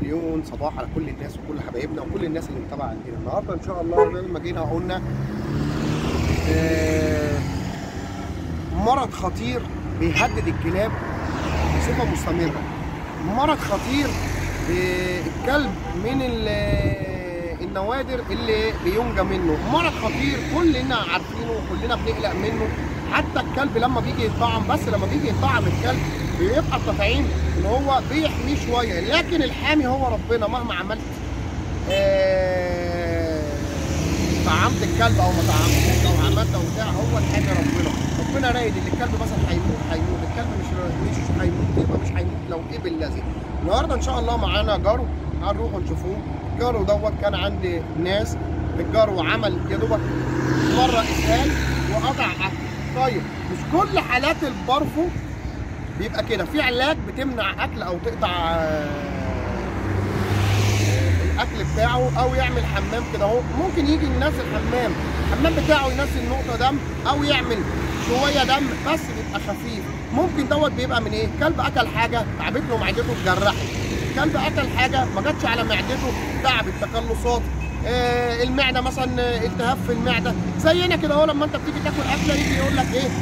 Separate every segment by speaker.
Speaker 1: مليون صباح على كل الناس وكل حبايبنا وكل الناس اللي متابعه عندنا النهارده ان شاء الله زي ما جينا قلنا آه، مرض خطير بيهدد الكلاب بصفه مستمره مرض خطير آه، الكلب من ال- النوادر اللي بينجى منه مرض خطير كلنا عارفينه وكلنا بنقلق منه حتى الكلب لما بيجي يطعم بس لما بيجي يطعم الكلب بيبقى التطعيم ان هو بيحميه شويه لكن الحامي هو ربنا مهما عملت آه، طعمت الكلب او ما طعمتوش او عملت او بتاع هو الحامي ربنا ربنا رايد ان الكلب مثلا هيموت هيموت الكلب مش مش هيموت يبقى مش هيموت لو ايه بالذي النهارده ان شاء الله معانا جارو هنروح نشوفوه الجارو دوت كان عند ناس الجارو عمل يا دوبك مره اسهال وقطع اكل طيب مش كل حالات البرفو بيبقى كده في علاج بتمنع اكل او تقطع آه، الاكل بتاعه او يعمل حمام كده اهو ممكن يجي ينزل حمام الحمام بتاعه ينزل نقطه دم او يعمل شويه دم بس بيبقى خفيف ممكن دوت بيبقى من ايه كلب اكل حاجه تعبت له معدته اتجرحت كلب اكل حاجه ما جاتش على معدته تعبت تقلصات آه المعده مثلا آه، التهاب في المعده زينا كده اهو لما انت بتيجي تاكل اكله يجي يقول لك ايه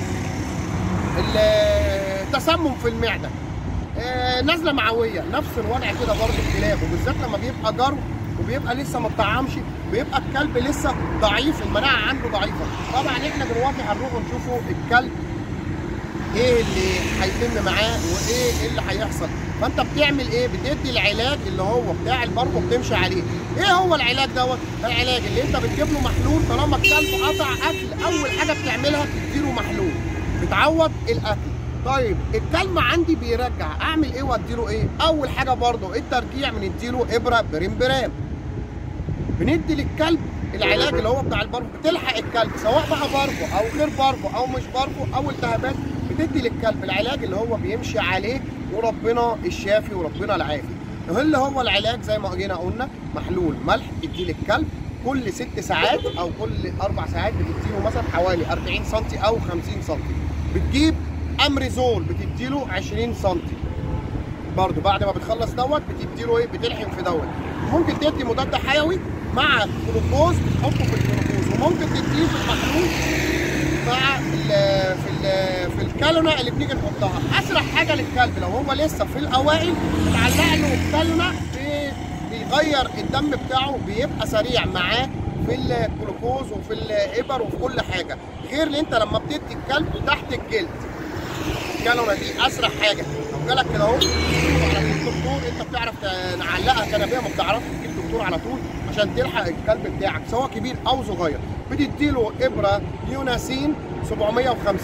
Speaker 1: التسمم في المعده آه، نزله معويه نفس الوضع كده برضه الكلاب وبالذات لما بيبقى جرو وبيبقى لسه ما اتطعمش بيبقى الكلب لسه ضعيف المناعه عنده ضعيفه طبعا احنا دلوقتي هنروح نشوفوا الكلب ايه اللي هيتم معاه وايه اللي هيحصل فانت بتعمل ايه بتدي العلاج اللي هو بتاع البربو بتمشي عليه ايه هو العلاج دوت العلاج اللي انت بتجيب له محلول طالما الكلب قطع اكل اول حاجه بتعملها بتديله محلول بتعوض الاكل طيب الكلب عندي بيرجع اعمل ايه واديله ايه اول حاجه برضو الترجيع بنديله ابره بريم برام بندي للكلب العلاج اللي هو بتاع البرفو بتلحق الكلب سواء بقى برفو او غير برفو او مش برفو او التهابات بتدي للكلب العلاج اللي هو بيمشي عليه وربنا الشافي وربنا العافي اللي هو العلاج زي ما جينا قلنا محلول ملح تديه للكلب كل ست ساعات او كل اربع ساعات بتديله مثلا حوالي 40 سم او 50 سم بتجيب امريزول بتديله 20 سم برضه بعد ما بتخلص دوت بتديله ايه بتلحم في دوت ممكن تدي مضاد حيوي مع جلوكوز بتحطه في الجلوكوز وممكن تديه في المحلول مع ال في ال في الكالونه اللي بنيجي نحطها اسرع حاجه للكلب لو هو لسه في الاوائل بتعلق له الكالونه بي- بيغير الدم بتاعه بيبقى سريع معاه في الجلوكوز وفي الابر وفي كل حاجه غير اللي انت لما بتدي الكلب تحت الجلد الكالونه دي اسرع حاجه لو جالك كده اهو على الدكتور انت بتعرف نعلقها كنبيه ما بتعرفش تجيب دكتور على طول عشان تلحق الكلب بتاعك سواء كبير او صغير بتديله ابره يوناسين 750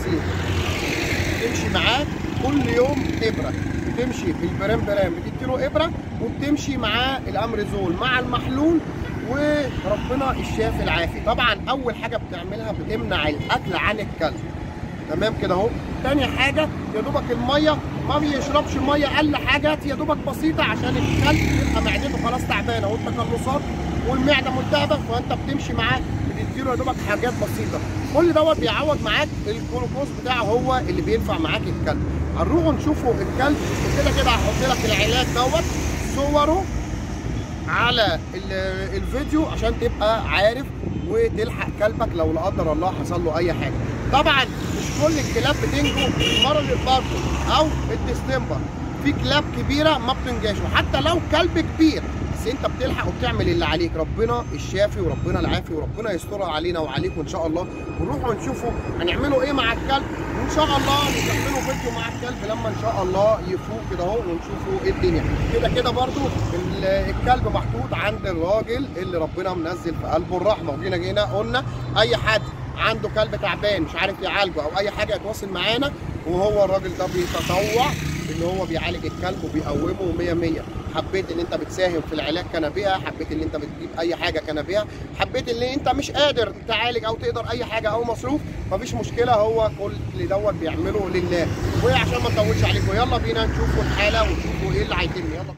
Speaker 1: تمشي معاه كل يوم ابره بتمشي بالبرام برام بتديله ابره وبتمشي معاه الامريزول مع المحلول وربنا الشافي العافي طبعا اول حاجه بتعملها بتمنع الاكل عن الكلب تمام كده اهو تاني حاجه يا دوبك الميه ما بيشربش ميه اقل حاجات يا دوبك بسيطه عشان الكلب يبقى معدته خلاص تعبانه والتقلصات والمعده ملتهبه فانت بتمشي معاه بتديله يا دوبك حاجات بسيطه كل دوت بيعوض معاك الجلوكوز بتاعه هو اللي بينفع معاك الكلب هنروحوا نشوفوا الكلب وكده كده هحط لك العلاج دوت صوره على ال- الفيديو عشان تبقى عارف وتلحق كلبك لو لا قدر الله حصل له اي حاجه طبعا مش كل الكلاب بتنجو من مرض الباركو او الديستمبر في كلاب كبيره ما بتنجاش وحتى لو كلب كبير بس انت بتلحق وبتعمل اللي عليك ربنا الشافي وربنا العافي وربنا يسترها علينا وعليكم ان شاء الله ونروحوا نشوفوا هنعملوا ايه مع الكلب وان شاء الله نكملوا فيديو مع الكلب لما ان شاء الله يفوق كده اهو ونشوفوا ايه الدنيا كده كده برضو ال- الكلب محطوط عند الراجل اللي ربنا منزل في قلبه الرحمه وجينا جينا قلنا اي حد عنده كلب تعبان مش عارف يعالجه او اي حاجه يتواصل معانا وهو الراجل ده بيتطوع ان هو بيعالج الكلب وبيقومه 100 100 حبيت ان انت بتساهم في العلاج كنبيها حبيت ان انت بتجيب اي حاجه كنبيها حبيت ان انت مش قادر تعالج او تقدر اي حاجه او مصروف مفيش مشكله هو كل دوت بيعمله لله وعشان ما نطولش عليكم يلا بينا نشوفوا الحاله ونشوفوا ايه اللي هيتم يلا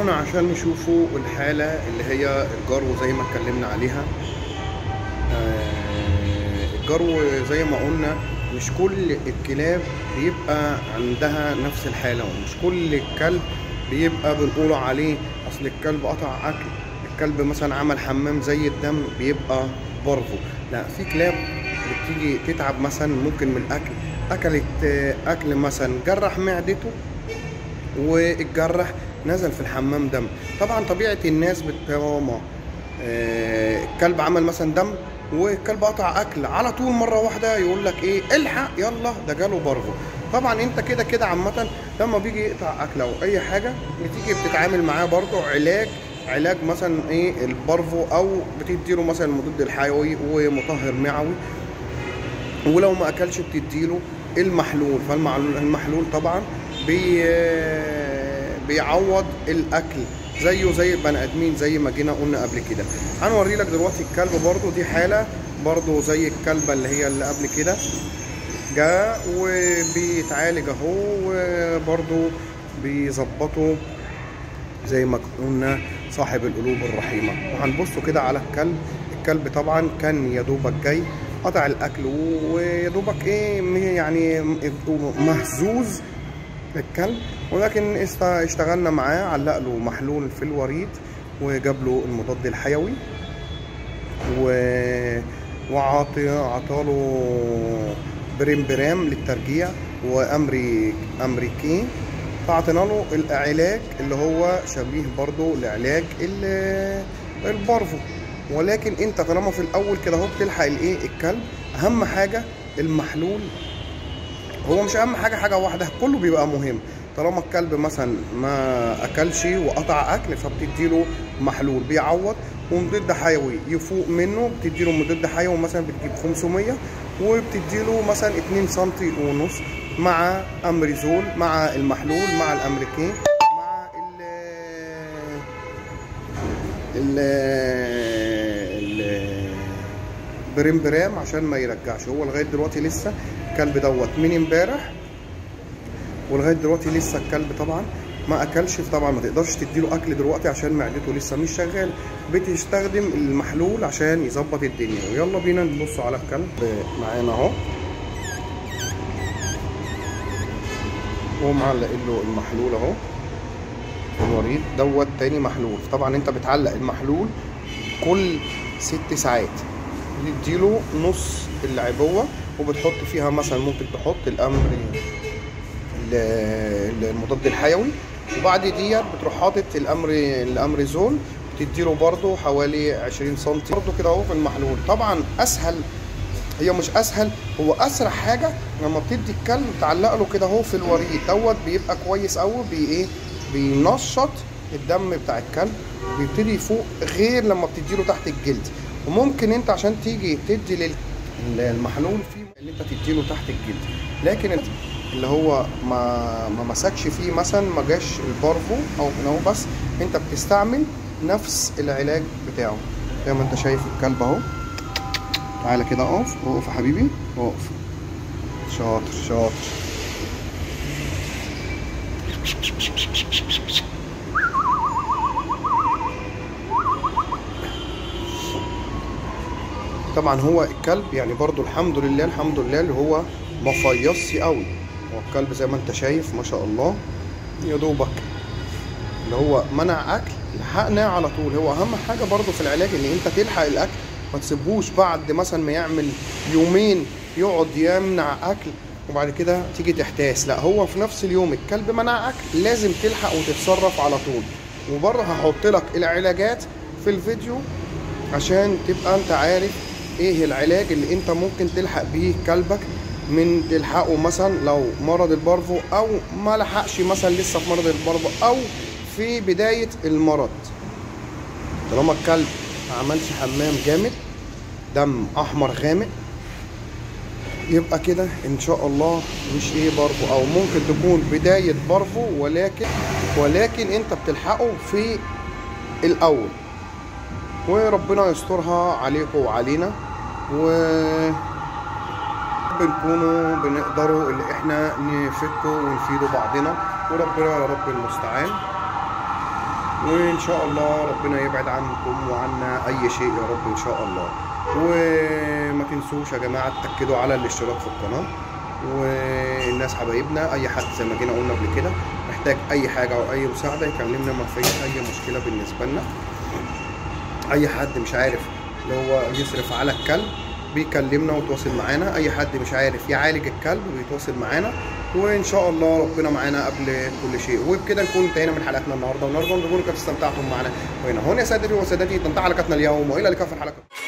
Speaker 2: تابعونا عشان نشوفوا الحالة اللي هي الجرو زي ما اتكلمنا عليها آه، الجرو زي ما قلنا مش كل الكلاب بيبقى عندها نفس الحالة ومش كل كلب بيبقى بنقوله عليه اصل الكلب قطع اكل الكلب مثلا عمل حمام زي الدم بيبقى بارفو لا في كلاب بتيجي تتعب مثلا ممكن من الاكل اكلت آه، اكل مثلا جرح معدته والجرح نزل في الحمام دم طبعا طبيعه الناس بتراما آه، الكلب عمل مثلا دم والكلب قطع اكل على طول مره واحده يقول لك ايه الحق يلا ده جاله بارفو طبعا انت كده كده عامه لما بيجي يقطع اكل او اي حاجه بتيجي بتتعامل معاه برضه علاج علاج مثلا ايه البارفو او بتديله مثلا المضاد الحيوي ومطهر معوي ولو ما اكلش بتديله المحلول فالمحلول طبعا بي بيعوض الاكل زيه زي البني ادمين زي ما جينا قلنا قبل كده هنوري لك دلوقتي الكلب برضو دي حاله برضو زي الكلبه اللي هي اللي قبل كده جاء وبيتعالج اهو وبرضو بيظبطوا زي ما قلنا صاحب القلوب الرحيمه وهنبصوا كده على الكلب الكلب طبعا كان يا دوبك جاي قطع الاكل ويا دوبك ايه يعني مهزوز الكلب ولكن است- اشتغلنا معاه علق له محلول في الوريد وجاب له المضاد الحيوي و وعاطي عطاله بريم برام للترجيع وامري امريكي فاعطينا له العلاج اللي هو شبيه برضه لعلاج ال- البارفو ولكن انت طالما في الاول كده اهو بتلحق الايه الكلب اهم حاجه المحلول هو مش اهم حاجه حاجه واحده كله بيبقى مهم طالما الكلب مثلا ما اكلش وقطع اكل فبتديله محلول بيعوض ومضاد حيوي يفوق منه بتديله مضاد حيوي مثلا بتجيب 500 وبتديله مثلا 2 سم ونص مع امريزول مع المحلول مع الامريكان مع ال ال ال بريم برام عشان ما يرجعش هو لغايه دلوقتي لسه الكلب دوت من امبارح ولغايه دلوقتي لسه الكلب طبعا ما اكلش طبعا ما تقدرش تديله اكل دلوقتي عشان معدته لسه مش شغال بتستخدم المحلول عشان يظبط الدنيا ويلا بينا نبص على الكلب معانا اهو هو معلقين له المحلول اهو في الوريد دوت تاني محلول طبعا انت بتعلق المحلول كل ست ساعات بتديله نص العبوه وبتحط فيها مثلا ممكن تحط الامر ال- المضاد الحيوي وبعد ديت بتروح حاطط الامر الامريزول تديله برضه حوالي 20 سم برضه كده اهو في المحلول طبعا اسهل هي مش اسهل هو اسرع حاجه لما بتدي الكلب تعلق له كده اهو في الوريد دوت بيبقى كويس قوي بي ايه بينشط الدم بتاع الكلب بيبتدي يفوق غير لما بتديله تحت الجلد وممكن انت عشان تيجي تدي لل- المحلول فيه اللي انت تديله تحت الجلد لكن انت اللي هو ما ما مسكش فيه مثلا ما جاش البارفو او إن هو بس انت بتستعمل نفس العلاج بتاعه زي ما انت شايف الكلب اهو تعالى كده اقف اقف يا حبيبي اقف شاطر شاطر طبعا هو الكلب يعني برضو الحمد لله الحمد لله اللي هو ما فيصش قوي هو الكلب زي ما انت شايف ما شاء الله يا دوبك اللي هو منع اكل لحقناه على طول هو اهم حاجه برضو في العلاج ان انت تلحق الاكل ما تسيبهوش بعد مثلا ما يعمل يومين يقعد يمنع اكل وبعد كده تيجي تحتاس لا هو في نفس اليوم الكلب منع اكل لازم تلحق وتتصرف على طول وبره هحط لك العلاجات في الفيديو عشان تبقى انت عارف ايه العلاج اللي انت ممكن تلحق بيه كلبك من تلحقه مثلا لو مرض البارفو او ما لحقش مثلا لسه في مرض البارفو او في بداية المرض طالما الكلب ما عملش حمام جامد دم احمر غامق يبقى كده ان شاء الله مش ايه بارفو او ممكن تكون بداية بارفو ولكن ولكن انت بتلحقه في الاول وربنا يسترها عليكم وعلينا و بنكونوا بنقدروا اللي احنا نفكوا ونفيدوا بعضنا وربنا يا رب المستعان وان شاء الله ربنا يبعد عنكم وعنا اي شيء يا رب ان شاء الله وما تنسوش يا جماعه تاكدوا على الاشتراك في القناه والناس حبايبنا اي حد زي ما جينا قلنا قبل كده محتاج اي حاجه او اي مساعده يكلمنا ما فيش اي مشكله بالنسبه لنا اي حد مش عارف اللي هو يصرف على الكلب بيكلمنا ويتواصل معانا اي حد مش عارف يعالج الكلب بيتواصل معانا وان شاء الله ربنا معانا قبل كل شيء وبكده نكون انتهينا من حلقتنا النهارده ونرجو ان تكونوا قد استمتعتم معنا وهنا هون يا سادتي وسادتي تنتهي حلقتنا اليوم والى اللقاء في الحلقه